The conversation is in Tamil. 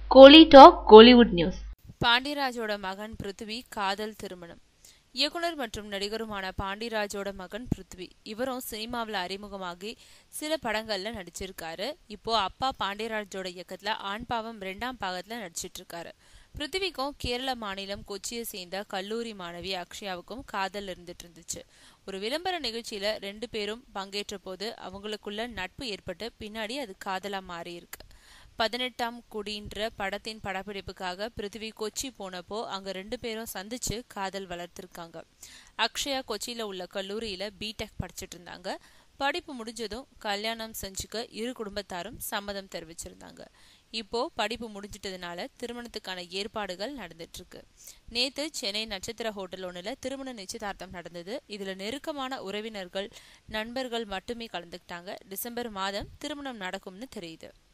கோலி டாக் கோலிவுட் நியூஸ் பாண்டியராஜோட மகன் பிருத்வி காதல் திருமணம் இயக்குனர் மற்றும் நடிகருமான பாண்டியராஜோட மகன் பிருத்வி இவரும் சினிமாவில் அறிமுகமாகி சில படங்கள்ல நடிச்சிருக்காரு இப்போ அப்பா பாண்டியராஜோட இயக்கத்துல ஆண் பாவம் ரெண்டாம் பாகத்துல நடிச்சிட்டு இருக்காரு பிருத்திவிக்கும் கேரள மாநிலம் கொச்சியை சேர்ந்த கல்லூரி மாணவி அக்ஷயாவுக்கும் காதல் இருந்துட்டு இருந்துச்சு ஒரு விளம்பர நிகழ்ச்சியில ரெண்டு பேரும் பங்கேற்ற போது அவங்களுக்குள்ள நட்பு ஏற்பட்டு பின்னாடி அது காதலா மாறி இருக்கு பதினெட்டாம் குடின்ற படத்தின் படப்பிடிப்புக்காக பிருத்திவி கொச்சி போனப்போ அங்க ரெண்டு பேரும் சந்திச்சு காதல் வளர்த்திருக்காங்க அக்ஷயா கொச்சியில உள்ள கல்லூரியில பிடெக் படிச்சிட்டு இருந்தாங்க படிப்பு முடிஞ்சதும் கல்யாணம் செஞ்சுக்க இரு குடும்பத்தாரும் சம்மதம் தெரிவிச்சிருந்தாங்க இப்போ படிப்பு முடிஞ்சிட்டதுனால திருமணத்துக்கான ஏற்பாடுகள் நடந்துட்டு இருக்கு நேத்து சென்னை நட்சத்திர ஹோட்டல் ஒண்ணுல திருமண நிச்சயதார்த்தம் நடந்தது இதுல நெருக்கமான உறவினர்கள் நண்பர்கள் மட்டுமே கலந்துக்கிட்டாங்க டிசம்பர் மாதம் திருமணம் நடக்கும்னு தெரியுது